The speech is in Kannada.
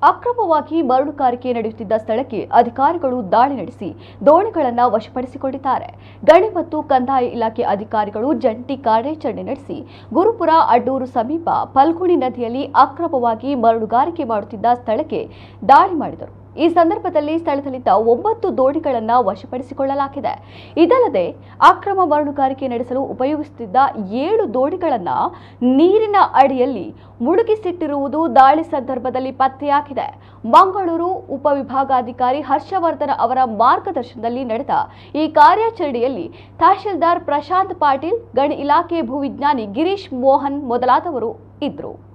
ಅಕ್ರಮವಾಗಿ ಮರಳುಗಾರಿಕೆ ನಡೆಯುತ್ತಿದ್ದ ಸ್ಥಳಕ್ಕೆ ಅಧಿಕಾರಿಗಳು ದಾಳಿ ನಡೆಸಿ ದೋಣಿಗಳನ್ನು ವಶಪಡಿಸಿಕೊಂಡಿದ್ದಾರೆ ಗಣಿ ಮತ್ತು ಕಂದಾಯ ಇಲಾಖೆ ಅಧಿಕಾರಿಗಳು ಜಂಟಿ ಕಾರ್ಯಾಚರಣೆ ನಡೆಸಿ ಗುರುಪುರ ಅಡ್ಡೂರು ಸಮೀಪ ಫಲ್ಗುಣಿ ನದಿಯಲ್ಲಿ ಅಕ್ರಮವಾಗಿ ಮರಳುಗಾರಿಕೆ ಮಾಡುತ್ತಿದ್ದ ಸ್ಥಳಕ್ಕೆ ದಾಳಿ ಮಾಡಿದರು ಈ ಸಂದರ್ಭದಲ್ಲಿ ಸ್ಥಳದಲ್ಲಿದ್ದ ಒಂಬತ್ತು ದೋಣಿಗಳನ್ನು ವಶಪಡಿಸಿಕೊಳ್ಳಲಾಗಿದೆ ಇದಲ್ಲದೆ ಅಕ್ರಮ ಮರಳುಗಾರಿಕೆ ನಡೆಸಲು ಉಪಯೋಗಿಸುತ್ತಿದ್ದ ಏಳು ದೋಣಿಗಳನ್ನು ನೀರಿನ ಅಡಿಯಲ್ಲಿ ಮುಳುಗಿಸಿಟ್ಟಿರುವುದು ದಾಳಿ ಸಂದರ್ಭದಲ್ಲಿ ಪತ್ತೆಯಾಗಿದೆ ಮಂಗಳೂರು ಉಪವಿಭಾಗಾಧಿಕಾರಿ ಹರ್ಷವರ್ಧನ್ ಅವರ ಮಾರ್ಗದರ್ಶನದಲ್ಲಿ ನಡೆದ ಈ ಕಾರ್ಯಾಚರಣೆಯಲ್ಲಿ ತಹಶೀಲ್ದಾರ್ ಪ್ರಶಾಂತ್ ಪಾಟೀಲ್ ಗಣಿ ಇಲಾಖೆ ಭೂವಿಜ್ಞಾನಿ ಗಿರೀಶ್ ಮೋಹನ್ ಮೊದಲಾದವರು ಇದ್ದರು